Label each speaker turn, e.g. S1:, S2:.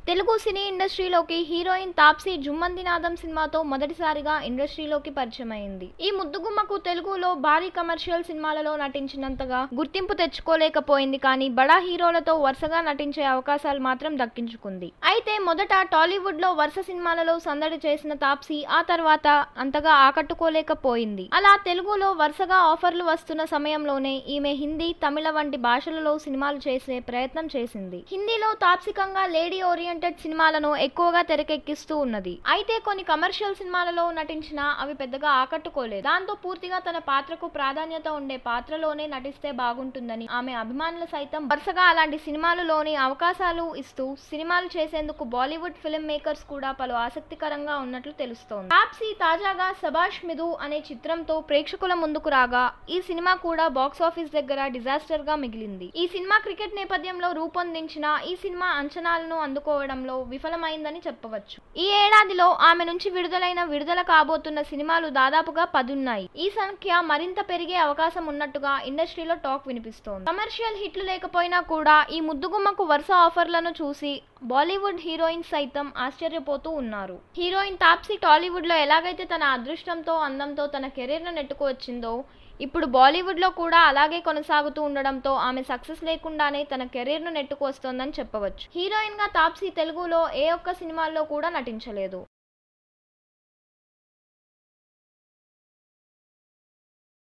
S1: తెలుగు సినీ ఇండస్ట్రీలోకి హీరోయిన్ తాప్సీ జుమ్మందినాదం సినిమాతో మొదటిసారిగా ఇండస్ట్రీలోకి పరిచయం అయింది ఈ ముద్దుగుమ్మకు తెలుగులో భారీ కమర్షియల్ సినిమాలలో నటించినంతగా గుర్తింపు తెచ్చుకోలేకపోయింది కానీ బడా హీరోలతో వరుసగా నటించే అవకాశాలు మాత్రం దక్కించుకుంది అయితే మొదట టాలీవుడ్ లో వరుస సినిమాలలో సందడి చేసిన తాప్సీ ఆ తర్వాత అంతగా ఆకట్టుకోలేకపోయింది అలా తెలుగులో వరుసగా ఆఫర్లు వస్తున్న సమయంలోనే ఈమె హిందీ తమిళ వంటి భాషలలో సినిమాలు చేసే ప్రయత్నం చేసింది హిందీలో తాప్సికంగా లేడీ ఓరియంటెడ్ సినిమాలను ఎక్కువగా తెరకెక్కిస్తూ ఉన్నది అయితే కొన్ని కమర్షియల్ సినిమాలలో నటించినా అవి పెద్దగా ఆకట్టుకోలేదు దాంతో పూర్తిగా తన పాత్రకు ప్రాధాన్యత ఉండే పాత్రలోనే నటిస్తే బాగుంటుందని ఆమె అభిమానులు సైతం వరుసగా అలాంటి సినిమాలలోని అవకాశాలు ఇస్తూ సినిమాలు చేసేందుకు బాలీవుడ్ ఫిల్మ్ మేకర్స్ కూడా పలు ఆసక్తికరంగా ఉన్నట్లు తెలుస్తోంది తాప్సీ తాజాగా సబాష్ మిదు అనే చిత్రంతో ప్రేక్షకుల ముందుకు రాగా ఈ సినిమా కూడా బాక్స్ ఆఫీస్ దగ్గర డిజాస్టర్ గా మిగిలింది ఈ సినిమా క్రికెట్ నేపథ్యంలో రూపొందించిన ఈ సినిమా అంచనాలను అందుకోవడంలో విఫలమైందని చెప్పవచ్చు ఈ ఏడాదిలో ఆమె నుంచి విడుదలైన విడుదల కాబోతున్న సినిమాలు దాదాపుగా పదున్నాయి ఈ సంఖ్య మరింత పెరిగే అవకాశం ఉన్నట్టుగా ఇండస్ట్రీలో టాక్ వినిపిస్తోంది కమర్షియల్ హిట్లు లేకపోయినా కూడా ఈ ముద్దుగుమ్మకు వరుస ఆఫర్లను చూసి బాలీవుడ్ హీరోయిన్స్ సైతం ఆశ్చర్యపోతూ ఉన్నారు హీరోయిన్ తాప్సీ టాలీవుడ్ లో ఎలాగైతే తన అదృష్టంతో అందంతో తన కెరీర్ ను నెట్టుకు వచ్చిందో ఇప్పుడు బాలీవుడ్లో కూడా అలాగే కొనసాగుతూ ఉండడంతో ఆమె సక్సెస్ లేకుండానే తన కెరీర్ను నెట్టుకు వస్తోందని చెప్పవచ్చు హీరోయిన్గా తాప్సీ తెలుగులో ఏ ఒక్క సినిమాల్లో కూడా నటించలేదు